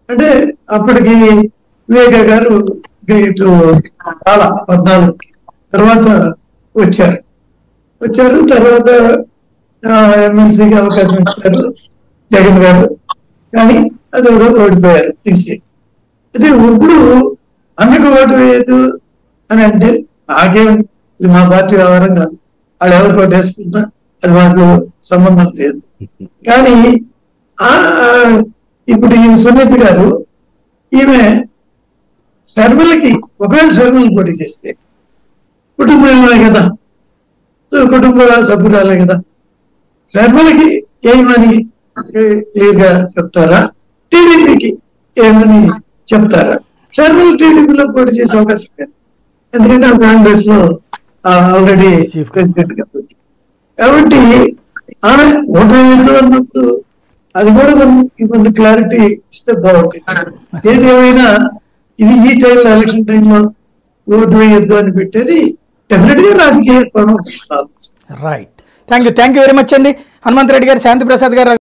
అంటే అప్పటికి వివేక గారు ఇటు చాలా పద్నాలుగుకి తర్వాత వచ్చారు వచ్చారు తర్వాత ఎమ్మెల్సీకి అవకాశం ఇచ్చారు జగన్ గారు కానీ అది ఏదో ఓడిపోయారు తీసి అయితే ఇప్పుడు అన్నకు ఓటు వేయదు అని అంటే నాకేం ఇది మా పార్టీ వ్యవహారం కాదు వాళ్ళు ఎవరికి ఓటు వేసుకుంటా అది మాకు సంబంధం లేదు కానీ ఆ ఇప్పుడు ఈమె సునీత గారు ఈమె శర్మలకి ఒకవేళ శర్మలు పోటీ చేస్తే కుటుంబమే కదా సో కుటుంబ సభ్యురాలే కదా శర్మలకి ఏమని క్లియర్ గా చెప్తారా టీడీపీకి ఏమని చెప్తారా శర్మలు టీడీపీలో పోటీ చేసే అవకాశం లేదు ఎందుకంటే కాంగ్రెస్ లో ఆల్రెడీ Chief. ప్రెసిడెంట్ కాబట్టి కాబట్టి ఆమె ఓటు వేయదు అన్నప్పుడు అది కూడా కొంత- కొంత క్లారిటీ ఇస్తే బాగుంటుంది ఏది ఏమైనా ఇది ఈ టైంలో ఎలక్షన్ టైంలో ఓటు వేయొద్దు అని పెట్టేది డెఫినెట్ గా రాజకీయ కోణం right thank you thank you very much అండి హనుమంత్ రెడ్డి గారు శాంతి ప్రసాద్ గారు